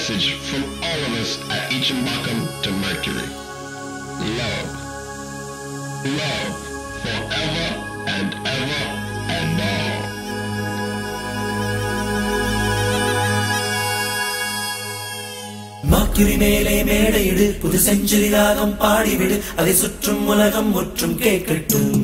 message from all of us at Ichimbakum to Mercury. Love. Love forever and ever and all. மாக்கிரி மேலே மேடையிடு புது century ராகம் பாடிவிடு அதை சுற்றும் உலகம் முற்றும் கேட்கட்டும்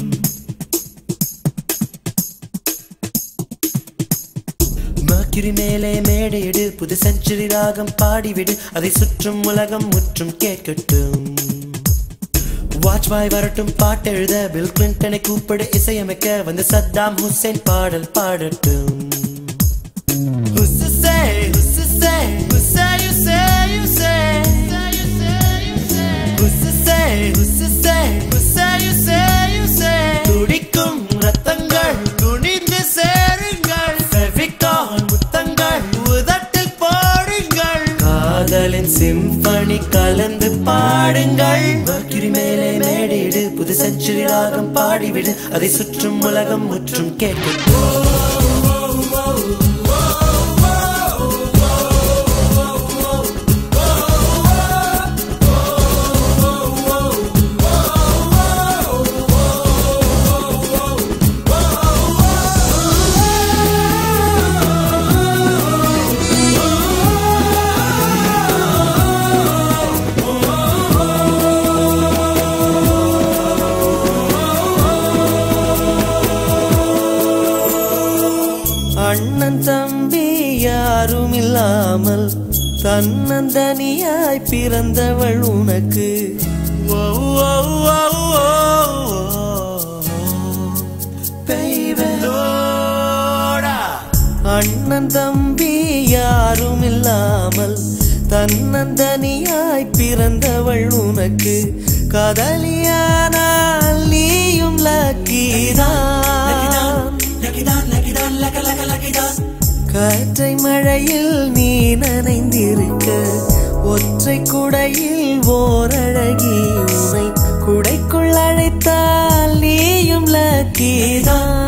மாக்கிரி மேலே மேடையிடு புது செஞ்சுரி ராகம் பாடிவிடு அதை சுற்றும் உலகம் முற்றும் கேட்கட்டும் வாஜ்பாய் வரட்டும் பாட்டெழுத பில் கிளின்டனை கூப்பிடு இசையமைக்க வந்து சத்தாம் ஹுசைன் பாடல் பாடட்டும் Who's to say? Who's to say? Who say you say you say? Who's to say? Who's to say? Who say you say you say? துடிக்கும் ரத்தங்கள் துணிந்து சேருங்கள் செவிக்கான் முத்தங்கள் உதட்டில் போடுங்கள் காதலின் சிம்பனி கலந்து பாடுங்கள் மர்க்கிரி மேலே மேடையிடு புது செஞ்சுரி ராகம் பாடிவிடு அதை சுற்றும் உலகம் முற்றும் கேட்கும் அண்ணன் தம்பி யாரும் இல்லாமல் தன்னந்தனியாய் பிறந்தவள் உனக்கு ஓ, ஓ, ஓ, ஓ, ஓ. Baby. அண்ணன் தம்பி யாரும் இல்லாமல் தன்னந்தனியாய் பிறந்தவள் உனக்கு காதலியானால் நீயும் லக்கிதான் காற்றை மழையில் நீ நனைந்திருக்க ஒற்றை குடையில் ஓரழகி உனை குடைக்குள் அழைத்தால் நீயும் லக்கிதான்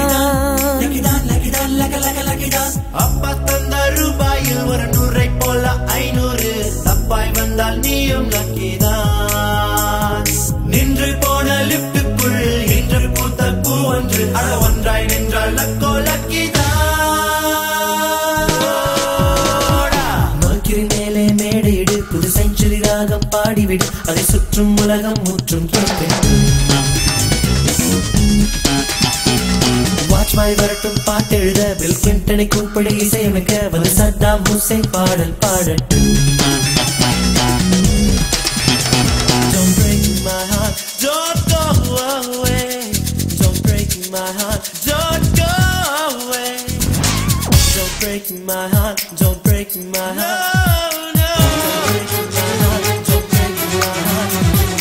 அப்பா தந்த ரூபாயில் ஒரு நூறை போல ஐநூறு தப்பாய் வந்தால் நீயும் லக்கிதான் நின்று போன லிப்டுக்குள் இன்று பூத்த பூ ஒன்று அட ஒன்றாய் நின்றால் லக்கோ லக்கிதான் மாக்கிரி மேலே மேடையிடு புது செஞ்சுரி ராகம் பாடிவிடு அதை சுற்றும் உலகம் முற்றும் கேட்கட்டும் வாட்ச்மாய் வரட்டும் பாட்டெழுத பில் கிளின்டனை கூப்பிடு இசையமைக்க வந்து சத்தாம் ஹுசைன் பாடல் பாடட்டும் Don't break my heart, don't go away. Don't break my heart, don't go away. Don't break my heart, don't break my heart. No, no. Don't break my heart, don't break my heart.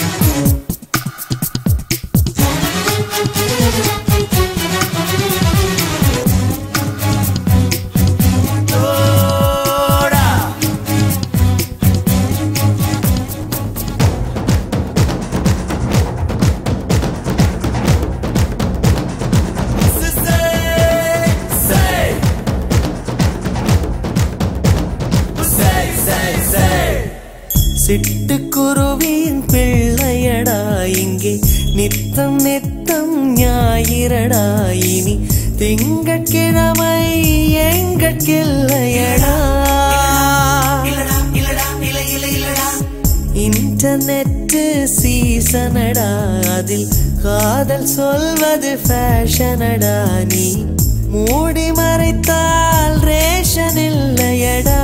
Ora. Say, say. Say, say, say. சிட்டுக்குருவியின் பிள்ளையடா இங்கே நித்தம் நித்தம் ஞாயிறடா இனி திங்கட்கிழமை எங்கட்கில்லையடா internet சீசனடா அதில் காதல் சொல்வது ஃபேஷனடா நீ மூடி மறைத்தால் ரேஷன் இல்லையடா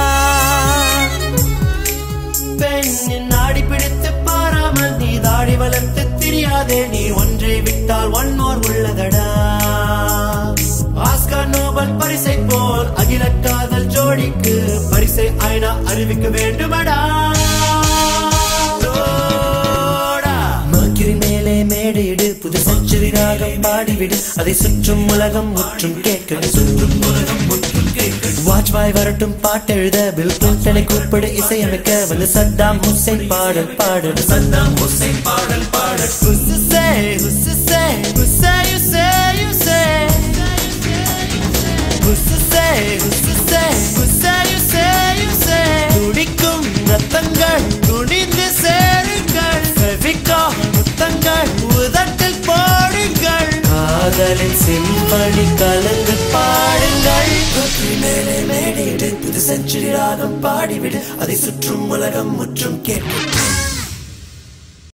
பெண்ணின் நாடி பிடித்து பாராமல் நீ தாடி வளர்த்து தெரியாதே நீ ஒன்றை விட்டால் ஒன்னோர் உள்ளதடா ஆஸ்கர் நோபல் பரிசை போல் அகில காதல் ஜோடிக்கு பரிசை ஐநா அறிவிக்க வேண்டுமடா மர்க்கிரி மேலே மேடையிடு புது செஞ்சுரி ராகம் பாடிவிடு அதை சுற்றும் உலகம் முற்றும் கேட்க சுற்றும் உலகம் முற்றும் கேட்க வாஜ்பாய் வரட்டும் பாட்டெழுத பில் கிளின்டனை கூப்பிடு இசையமைக்க வந்து சத்தாம் ஹுசைன் பாடல் பாடல் சத்தாம் ஹுசைன் பாடல் பாடல் Who's to say, who's to say, who say you say you say Who's to say, who's to say, who say you say you காதலின் செம்மணி கலந்து பாடுங்கள் வெற்றி மேலே மேடையிடு புது செஞ்சுரி ராகம் பாடிவிடு அதை சுற்றும் உலகம் முற்றும் கேட்கட்டும்